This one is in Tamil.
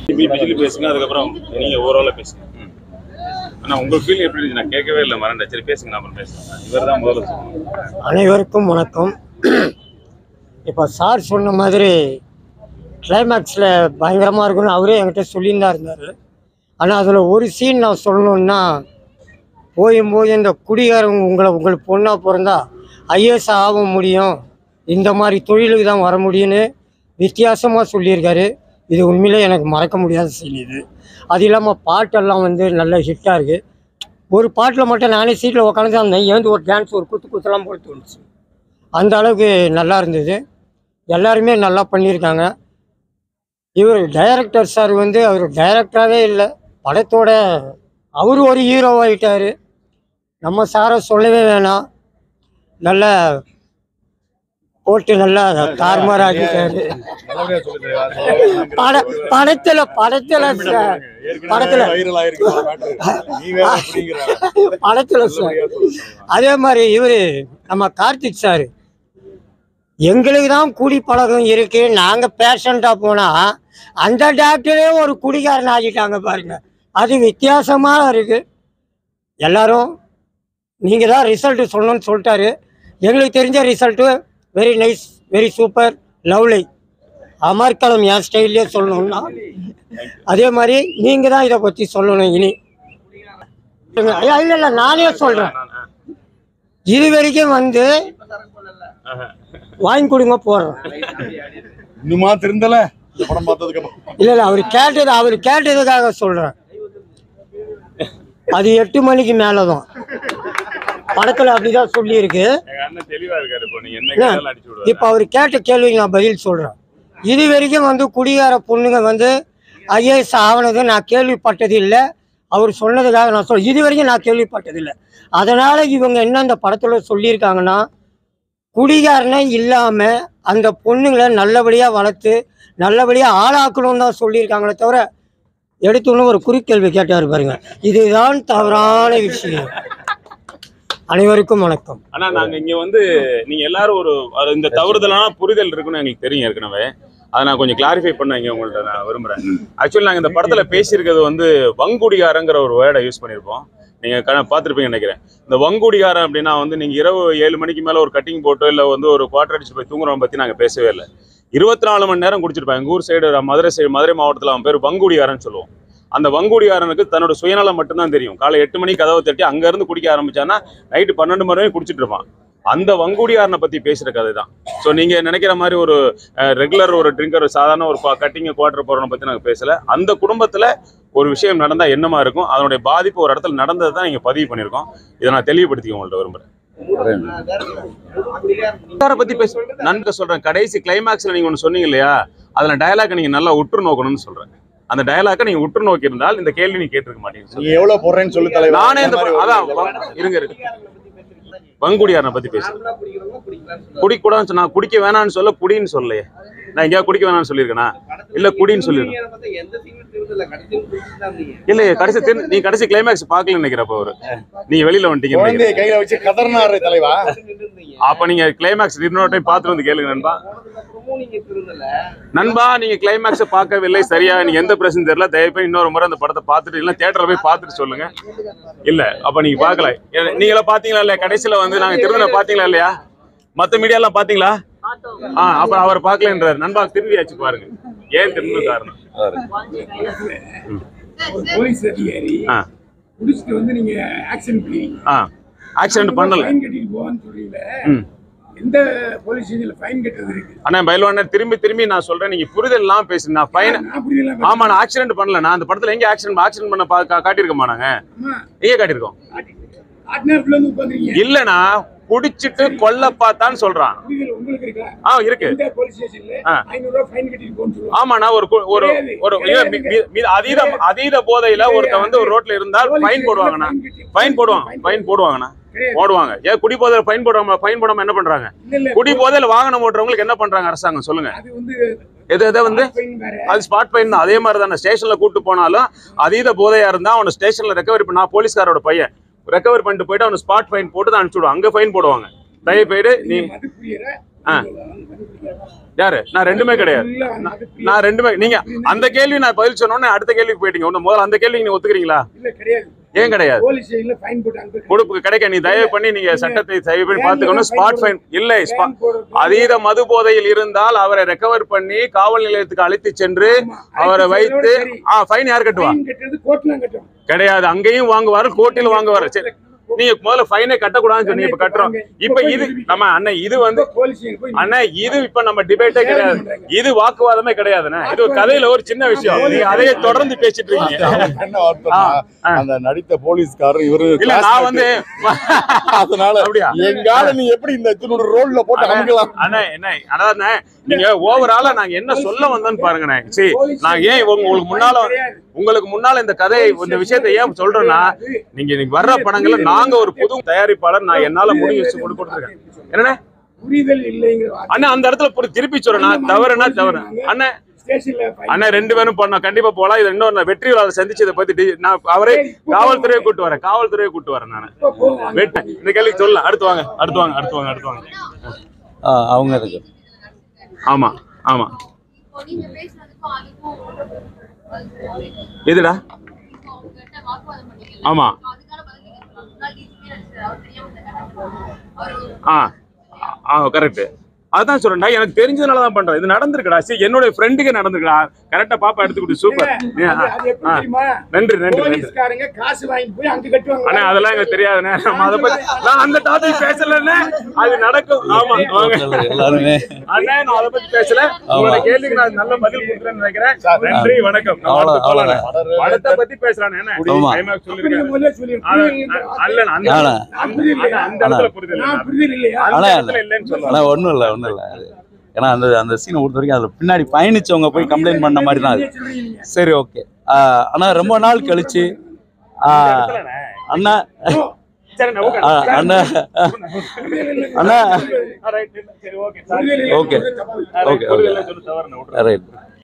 இப்படி பிஜிலி பேசுங்க அதுக்கப்புறம் நீங்க ஓவராலா பேசுங்க ஆனா உங்க ஃபீல் எப்படி இருந்துச்சு நான் கேட்கவே இல்லை மறந்தேன் சரி பேசுங்க நான் அப்புறம் பேசுறேன் இவர் தான் முதல்ல சொல்லணும் அனைவருக்கும் வணக்கம் இப்போ சார் சொன்ன மாதிரி கிளைமேக்ஸில் பயங்கரமாக இருக்குன்னு அவரே என்கிட்ட சொல்லியிருந்தா இருந்தார் ஆனால் அதில் ஒரு சீன் நான் சொல்லணுன்னா போயும் போய் இந்த குடிகாரங்க உங்களை உங்களுக்கு பொண்ணாக பிறந்தா ஐஏஎஸ் ஆக முடியும் இந்த மாதிரி தொழிலுக்கு தான் வர முடியும்னு வித்தியாசமாக சொல்லியிருக்காரு இது உண்மையிலே எனக்கு மறக்க முடியாத சீன் இது அது இல்லாமல் பாட்டெல்லாம் வந்து நல்ல ஹிட்டாக இருக்குது ஒரு பாட்டில் மட்டும் நானே சீட்டில் உட்காந்து அந்த ஏந்து ஒரு டான்ஸ் ஒரு குத்து குத்தெல்லாம் போட்டு தோணுச்சு அந்த அளவுக்கு நல்லா இருந்தது எல்லாருமே நல்லா பண்ணியிருக்காங்க இவர் டைரக்டர் சார் வந்து அவர் டைரக்டராகவே இல்லை படத்தோட அவர் ஒரு ஹீரோவாகிட்டார் நம்ம சாரை சொல்லவே வேணாம் நல்ல போட்டு நல்லா தார்மார் ஆகிட்டாரு பட படத்துல படத்துல சார் படத்துல படத்துல சார் அதே மாதிரி இவரு நம்ம கார்த்திக் சார் எங்களுக்கு தான் குடி பழக்கம் இருக்கு நாங்க பேஷண்டா போனா அந்த டாக்டரே ஒரு குடிகாரன் ஆகிட்டாங்க பாருங்க அது வித்தியாசமா இருக்கு எல்லாரும் நீங்க தான் ரிசல்ட் சொல்லணும்னு சொல்லிட்டாரு எங்களுக்கு தெரிஞ்ச result very nice very super lovely அமர்கலம் என் ஸ்டைல்லே சொல்லணும்னா அதே மாதிரி நீங்க தான் இதை பத்தி சொல்லணும் இனி ஐயா, இல்ல இல்ல நானே சொல்றேன் இது வரைக்கும் வந்து வாங்கி கொடுங்க போடுறேன் இன்னுமா திருந்தல இந்த படம் பார்த்ததுக்கு அப்புறம் இல்ல இல்ல அவர் கேட்டது அவர் கேட்டதுக்காக சொல்றேன் அது எட்டு மணிக்கு மேலதான் படத்துல அப்படிதான் சொல்லியிருக்கு எங்க அண்ணன் தெளிவா இருக்காரு இப்போ நீங்க என்ன என்ன? கேட்டாலும் அடிச்சு விடுவாரு இப்போ அவர் கேட்ட கேள்விக்கு நான் பதில் சொல்றேன் இது வரைக்கும் வந்து குடிகார பொண்ணுங்க வந்து ஐஏஎஸ் ஆவனது நான் கேள்விப்பட்டது இல்லை அவர் சொன்னதுக்காக நான் சொல் இது வரைக்கும் நான் கேள்விப்பட்டது இல்லை அதனால இவங்க என்ன இந்த படத்துல சொல்லியிருக்காங்கன்னா குடிகாரனே இல்லாம அந்த பொண்ணுங்களை நல்லபடியா வளர்த்து நல்லபடியா ஆளாக்கணும்னு தான் சொல்லியிருக்காங்களே தவிர எடுத்தோன்னு ஒரு குறுக்கேள்வி கேட்டார் பாருங்க இதுதான் தவறான விஷயம் அனைவருக்கும் வணக்கம் ஆனா நாங்க இங்க வந்து நீங்க எல்லாரும் ஒரு அது இந்த தவறுதலான புரிதல் இருக்குன்னு எங்களுக்கு தெரியும் ஏற்கனவே அதை நான் கொஞ்சம் கிளாரிஃபை பண்ண இங்க உங்கள்ட்ட நான் விரும்புறேன் ஆக்சுவலி நாங்க இந்த படத்துல பேசியிருக்கிறது வந்து வங்குடிகாரங்கிற ஒரு வேர்டை யூஸ் பண்ணியிருப்போம் நீங்க க- பார்த்திருப்பீங்கன்னு நினைக்கிறேன் இந்த வங்குடிகாரன் அப்படின்னா வந்து நீங்க இரவு ஏழு மணிக்கு மேல ஒரு கட்டிங் போட்டோ இல்ல வந்து ஒரு குவார்டர் அடிச்சு போய் தூங்குறவன் பத்தி நாங்க பேசவே இல்லை இருபத்தி நாலு மணி நேரம் குடிச்சிருப்பான் எங்க ஊர் சைடு மதுரை சைடு மதுரை மாவட்டத்துல அவன் பேர் வங்குடிகாரன் சொல்லுவோம் அந்த வங்குடிகாரனுக்கு தன்னோட சுயநலம் மட்டும்தான் தெரியும் காலை எட்டு மணிக்கு கதவை தட்டி அங்க இருந்து குடிக்க ஆரம்பிச்சான்னா நைட்டு பன்னெண்டு மணி வரைக்கும் குடிச்சிட்டு இருப்பான் அந்த வங்குடியாரனை பத்தி பேசுற கதை தான் ஸோ நீங்க நினைக்கிற மாதிரி ஒரு ரெகுலர் ஒரு ட்ரிங்கர் சாதாரண ஒரு கட்டிங் குவார்டர் போறவனை பத்தி நாங்க பேசல அந்த குடும்பத்துல ஒரு விஷயம் நடந்தா என்னமா இருக்கும் அதனுடைய பாதிப்பு ஒரு இடத்துல நடந்ததை தான் நீங்க பதிவு பண்ணியிருக்கோம் இதை நான் தெளிவுபடுத்திக்க உங்கள்ட்ட விரும்புறேன் குடிகார பத்தி பேச நன்கு சொல்றேன் கடைசி கிளைமேக்ஸ்ல நீங்க ஒன்று சொன்னீங்க இல்லையா அதுல டயலாக் நீங்க நல்லா உற்று நோக்கணும்னு சொல்றேன் அந்த டயலாக்கை நீங்க உற்று நோக்கி இருந்தால் இந்த கேள்வி நீங்க கேட்டிருக்க மாட்டீங்க நீ எவ்வளவு போடுறேன்னு சொல்லு தலைவர் நானே இந்த மாதிரி ஒரு அதான் வ- இருங்க இருங்க வங்குடியாரனை பத்தி பேசுறேன் குடிக்கூடாதுன்னு சொன்னா குடிக்க வேணாம்னு சொல்ல குடின்னு சொல்லலையே நான் எங்கேயாவது குடிக்க வேணாம்னு சொல்லியிருக்கேனா இல்ல குடின்னு சொல்லியிருக்கேன் இல்லையே கடைசி திரு- நீ கடைசி கிளைமேக்ஸ் பார்க்கல நினைக்கிறப்ப அவரு நீங்க வெளியில வந்துட்டீங்க குழந்தைய கையில வச்சு கதர்னாரு தலைவா அப்ப நீங்க கிளைமேக்ஸ் இன்னொரு டைம் பார்த்துட்டு வந்து கேளுங்க நண்பா நண்பா நீங்க கிளைமேக்ஸ் பார்க்கவில்லை சரியா நீங்க எந்த பிரச்சனை தெரியல தயவு பண்ணி இன்னொரு முறை அந்த படத்தை பார்த்துட்டு இல்ல தியேட்டர்ல போய் பார்த்துட்டு சொல்லுங்க இல்ல அப்ப நீங்க பார்க்கல ஏ- நீங்களா பாத்தீங்களா இல்லையா கடைசியில வந்து நாங்க திருவிழா பாத்தீங்களா இல்லையா மத்த மீடியா எல்லாம் பாத்தீங்களா ஆ அப்ப அவர் பார்க்கலன்றாரு நண்பா திரும்பியாச்சு பாருங்க ஏன் திரும்ப காரணம் ஒரு போலீஸ் அதிகாரி ஆ குடிச்சிட்டு வந்து நீங்க ஆக்ஷன் பண்ணுவீங்க ஆ ஆக்சிடென்ட் பண்ணல ஃபைன் கட்டிட்டு போவான்னு சொல்றீங்க ம் எந்த போலீஸ் ஸ்டேஷன்ல ஃபைன் கட்டுறது இருக்கு அண்ணா பயில்வான திரும்பி திரும்பி நான் சொல்றேன் நீங்க புரிதல் இல்லாம பேசுங்க நான் ஃபைன் நான் புரியல ஆமா நான் ஆக்சிடென்ட் பண்ணல நான் அந்த படத்துல எங்க ஆக்சிடென்ட் ஆக்சிடென்ட் பண்ண பா- கா- காட்டியிருக்கோமா நாங்க அம்மா எங்க காட்டியிருக்கோம் ஆட்னாப்ல வந்து உட்காந்துருக்கீங்க இல்லனா குடிச்சிட்டு கொல்ல பார்த்தான்னு சொல்றான் புரிதல் உங்களுக்கு இருக்கா ஆ இருக்கு எந்த போலீஸ் ஸ்டேஷன்ல ஆ. ஐநூறு ரூபாய் ஃபைன் கட்டிட்டு போன்னு சொல்லுவாங்க ஆமாண்ணா ஒரு கு- ஒரு ஒரு இல்ல, மி- மி- மி- அதீத அதீத போதையில ஒருத்தன் வந்து ஒரு ரோட்ல இருந்தால் ஃபைன் போடுவாங்கண்ணா ஃபைன் போடுவாங்க ஃபைன் போடுவாங்கண்ணா போடுவாங்க ஏன் குடி போதையில ஃபைன் போடாம ஃபைன் போடாம என்ன பண்றாங்க இல்ல இல்ல குடி போதையில வாகனம் ஓட்டுறவங்களுக்கு என்ன பண்றாங்க அரசாங்கம் சொல்லுங்க அது வந்து எது எதை வந்து ஃபைன் வேற அது ஸ்பாட் ஃபைன் தான் அதே மாதிரி தானே ஸ்டேஷன்ல கூட்டு போனாலும் அதீத போதையா இருந்தா அவனை ஸ்டேஷன்ல ரெக்கவரி பண்ண நான் போலீஸ்காரோட பையன் ரெக்கவரி பண்ணிட்டு போயிட்டு அவனை ஸ்பாட் ஃபைன் போட்டு தான் அனுப்பிச்சுடுவாங்க அங்க ஃபைன் போடுவாங்க தயவு போயிட்டு நீ மது புரியற ஆ. யாரு நான் ரெண்டுமே கிடையாது இல்ல, அது நான் ரெண்டுமே நீங்க அந்த கேள்வி நான் பதில் சொன்னோன்னே அடுத்த கேள்விக்கு போயிட்டீங்க ஒண்ணு முதல்ல அந்த கேள்விக்கு நீங்க ஒத்துக்கிறீங்களா இல்ல கிடையாது ஏன் கிடையாது போலீஸ் ஸ்டேஷன்ல ஃபைன் போட்டு அனுப்பி கொடுப்பு கிடைக்க நீ தயவு பண்ணி நீங்க சட்டத்தை தயவு பண்ணி பார்த்துக்கணும் ஸ்பாட் ஃபைன் இல்லை spot- அதீத மது போதையில் இருந்தால் அவரை ரெக்கவர் பண்ணி காவல் நிலையத்துக்கு அழைத்து சென்று அவரை வைத்து ஆ ஃபைன் யார் கட்டுவா ஃபைன் கட்டுறது கோர்ட்ல கட்டும் கிடையாது அங்கேயும் வாங்குவாரு கோர்ட்டில் வாங்குவாரு சரி நீங்க முதல்ல ஃபைனே கட்டக்கூடாதுன்னு சொன்னீங்க இப்ப கட்டுறோம் இப்ப இது நம்ம அண்ணன் இது வந்து போலீஸ் ஸ்டேஷன் போய் அண்ணா இது இப்ப நம்ம டிபேட்டே கிடையாது இது வாக்குவாதமே கிடையாதுண்ணே இது ஒரு கதையில ஒரு சின்ன விஷயம் நீங்க அதையே தொடர்ந்து பேசிட்டு இருக்கீங்க என்ன வார்த்தைன்னா, ஆ. அந்த நடித்த போலீஸ்காரர் இவரு இல்ல நான் வந்து அதனால அப்படியா? எங்கால நீ எப்படி இந்த இத்தனோட ரோல்ல போட்டு அமுக்கலாம் அண்ணா என்ன அண்ணா நீங்க ஓவராலா நாங்க என்ன சொல்ல வந்தோன்னு பாருங்கண்ணே சரி நான் ஏன் உங்க- உங்களுக்கு முன்னால உங்களுக்கு முன்னால இந்த கதையை இந்த விஷயத்தை ஏன் சொல்றேன்னா நீங்க இன்னைக்கு வர்ற படங்கள்ல நாங்க ஒரு புது தயாரிப்பாளர் நான் என்னால முடிவு வச்சு கொடு கொடுத்துருக்கேன் என்னண்ணே புரிதல் இல்லைங்கிற வார்த்தை. அண்ணா அந்த இடத்துல புரி- திருப்பி சொல்றேன் நான் தவறுனா தவறு அண்ணா ஸ்டேஷன்ல ஃபைன் அண்ணா ரெண்டு பேரும் பண்ணோம் கண்டிப்பா போலாம் இது இன்னொரு நான் வெற்றி விழாவை சந்திச்சதை பத்தி டி- நான் அவரே காவல்துறையை கூட்டு வரேன் காவல்துறையை கூட்டு வரேன் நான் இப்ப போவாங்க. வெட்ட இந்த கேள்விக்கு சொல்லலாம் அடுத்து வாங்க அடுத்து வாங்க அடுத்து வாங்க அடுத்து வாங்க ஆ, அவங்க இருக்கு ஆமா ஆமா இப்போ நீங்க பேசுனதுக்கும் அதுக்கும் எதுடா இப்போ உங்ககிட்ட வாக்குவாதம் பண்ணீங்கல்ல? ஆமா. அதுக்கான பதில் நீங்க சொல்லலாம். முன்னாள் DCP நடிச்சாரு. அவர் தெரியாம இந்த கட்டணம் அவரு ஆ ஆ கரெக்ட் அதான் சொல்றேன்டா எனக்கு தெரிஞ்சதுனால தான் பண்றேன் இது நடந்திருக்குடா சரி என்னோட ஃப்ரெண்டுக்கு நடந்திருக்குடா கரெக்டா பாப்பா எடுத்துக்கிட்டு சூப்பர் அது அது எப்படி தெரியுமா? நன்றி நன்றி நன்றி போலீஸ்காரங்க காசு வாங்கிட்டு போய் அங்க கட்டுவாங்க அண்ணா அதெல்லாம் எங்களுக்கு தெரியாதுண்ணே நம்ம அதை பத்தி நான் அந்த டாபிக் பேசலண்ணே அது நடக்கும் ஆமா வாங்க எல்லாருமே அண்ணா நான் அதை பத்தி பேசல உங்களோட கேள்விக்கு நான் நல்ல பதில் கொடுக்குறேன்னு நினைக்கிறேன் நன்றி வணக்கம் நான் அவ்வளவு- அடுத்து போலாண்ணே. அவ்வளவு. படத்தை பத்தி பேசுறானே என்ன ஆமா. டைமாக அப்ப நீங்க சொல்லிருக்கேன் முதல்ல சொல்லிருங்க. அதான், புரியுதுங்கிற அ- வார்த்தை. அல்ல அந்த ஆனா. அந்த அந்த- அந்த இடத்துல புரிதல் நான் இல்லை. புரிதல் இல்லையா அந்த ஆனா இடத்துல இல்லைன்னு ஆனா சொல்லுவாங்க ஒண்ணும் இல்ல ஒண்ணும் இல்ல அது ஏன்னா அந்த அந்த சீனை பொறுத்த வரைக்கும் அதுல பின்னாடி பயணிச்சவங்க போய் கம்ப்ளைண்ட் பண்ண மாதிரி தான் அது சொல்றீங்க. சரி ஓகே ஆனா ரொம்ப நாள் கழிச்சு ஆ, அண்ணா சரி நான் ஆ, அண்ணா அண்ணா ரைட் சரி ஓகே புரிதல் இல்லை. ஓகே. தப்பு. Okay, okay. புரிதல் சொல்லு தவறு நான் விட்டுறேன். ரைட்